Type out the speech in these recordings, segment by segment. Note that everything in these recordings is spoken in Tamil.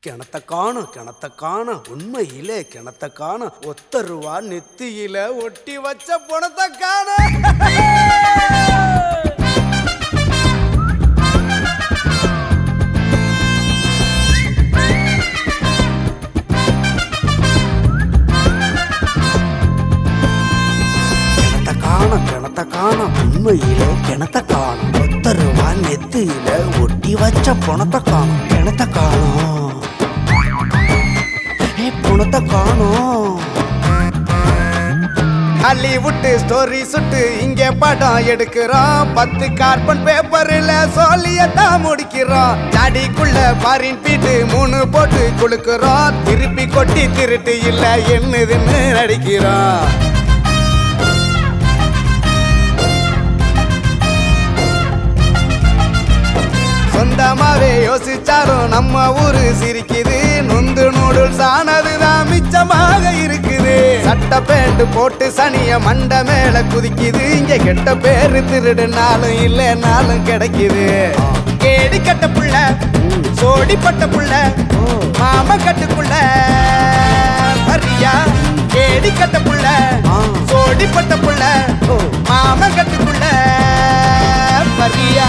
கிணத்த காணும் கிணத்த காணும் உண்மையிலே கிணத்த காணும் ஒத்த ரூபா நெத்தியில ஒட்டி வச்ச பணத்தை காணும் கிணத்த காணும் கிணத்த காணும் உண்மையிலே கிணத்த காணும் ஒத்த ரூபா நெத்தியில ஒட்டி வச்ச பணத்தை காணும் கிணத்த காணும் ஏ பணத்தை காணும் ஹாலிவுட் ஸ்டோரி சுட்டு இங்கே படம் எடுக்கிறோம் பத்து கார்பன் பேப்பர்ல சொல்லியத்தான் முடிக்கிறோம் ஜாடிக்குள்ள பாரின் பீட்டு மூணு போட்டு குளுக்குறோம் திருப்பி கொட்டி திருட்டு இல்ல என்னதுன்னு நடிக்கிறோம் சொந்தமாவே யோசிச்சாலும் நம்ம ஊரு சிரிக்குது நொந்து நூடுல்ஸ் ஆனதுதான் மிச்சமாக இருக்குது சட்ட பேண்ட் போட்டு சனிய மண்ட மேல குதிக்குது இங்க கெட்ட பேரு திருடுனாலும் இல்லைனாலும் கிடைக்குது கேடி கட்ட புள்ள சோடி பட்ட புள்ள மாம கட்டுக்குள்ள வரியா கேடி கட்ட புள்ள சோடி பட்ட புள்ள மாம கட்டுக்குள்ள வரியா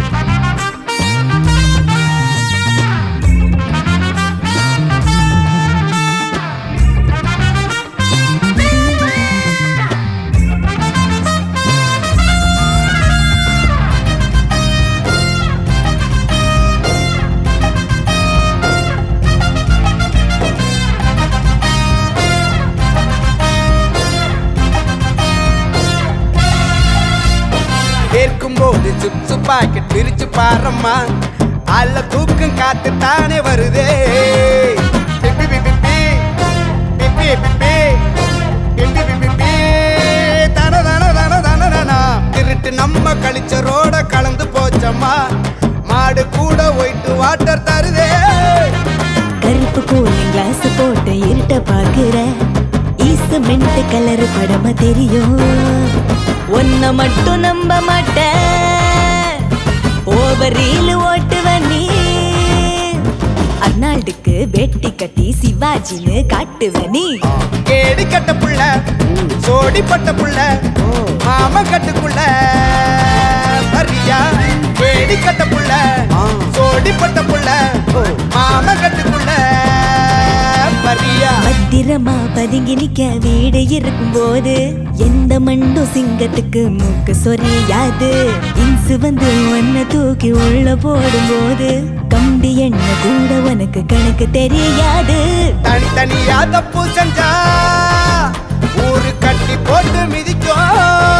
கேட்கும் போது சிப்ஸ் பாக்கெட் பிரிச்சு பாரம்மா அல்ல தூக்கம் காத்து தானே வருதே பிப்பி பிப்பி பி, பிப்பி பிப்பி, பிப்பி பிப்பி பி, தன தன தன தன தன. திருட்டு நம்ம கழிச்சரோட கலந்து போச்சம்மா மாடு கூட ஒயிட்டு வாட்டர் தருதே கருப்பு கூலிங் கிளாஸ் போட்டு இருட்ட பாக்குற ஈஸ்மெண்ட் கலர் படம தெரியும் ஒன்ன மட்டும் நம்ப மாட்டேன் ஓவர் ரீல் ஓட்டுவ நீ அர்னால்டுக்கு வெட்டி கட்டி சிவாஜின்னு காட்டுவ நீ கேடி கட்ட புள்ள சோடி பட்ட புள்ள மாம கட்டுக்குள்ள வரியா கேடி கட்ட புள்ள சோடி பட்ட புள்ள மாம கட்டுக்குள்ள வரியா பத்திரமா பதுங்கி நிக்க வீடு இருக்கும் போது எந்த மண்டும் சிங்கத்துக்கு மூக்கு சொரியாது இன்சு வந்து ஒன்ன தூக்கி உள்ள போடும்போது கம்பி எண்ண கூட உனக்கு கணக்கு தெரியாது தனித்தனியா தப்பு செஞ்சா ஊரு கட்டி போட்டு மிதிக்கும்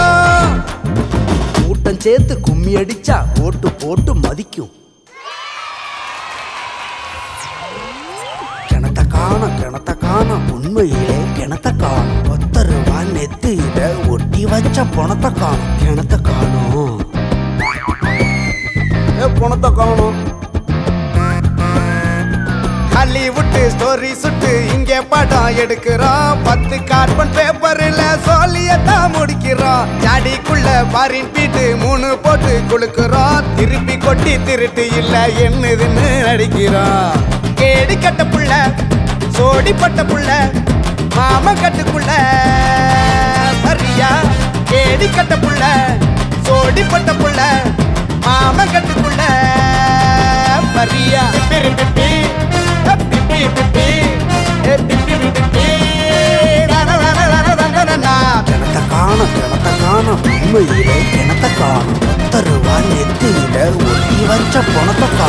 கூட்டம் சேர்த்து கும்மி அடிச்சா போட்டு போட்டு மதிக்கும் கிணத்த காணும் கிணத்த காணும் உண்மையிலே கிணத்த காணும் ஒத்த ரூபா நெத்தியில ஒட்டி வச்ச பணத்தை காணும் கிணத்த காணும் ஏ பணத்தை காணும் ஹாலிவுட் ஸ்டோரி சுட்டு இங்கே படம் எடுக்கிறோம் பத்து கார்பன் பேப்பர்ல சொல்லியத்தான் முடிக்கிறோம் ஜாடிக்குள்ள பாரின் பீட்டு மூணு போட்டு குளுக்குறோம் திருப்பி கொட்டி திருட்டு இல்ல என்னதுன்னு நடிக்கிறோம் கேடி கட்ட புள்ள சோடி பட்ட புள்ள மாம கட்டுக்குள்ள வரியா கேடி கட்ட புள்ள சோடி பட்ட புள்ள மாம கட்டுக்குள்ள வரியா பிப்பி பிப்பி பிப்பி பிப்பி ஏ பிப்பி பிப்பி கிணத்த காணும் கிணத்த காணும் உண்மையிலே கிணத்த காணும் ஒத்த ரூபா நெத்தியில ஒட்டி வச்ச பணத்தை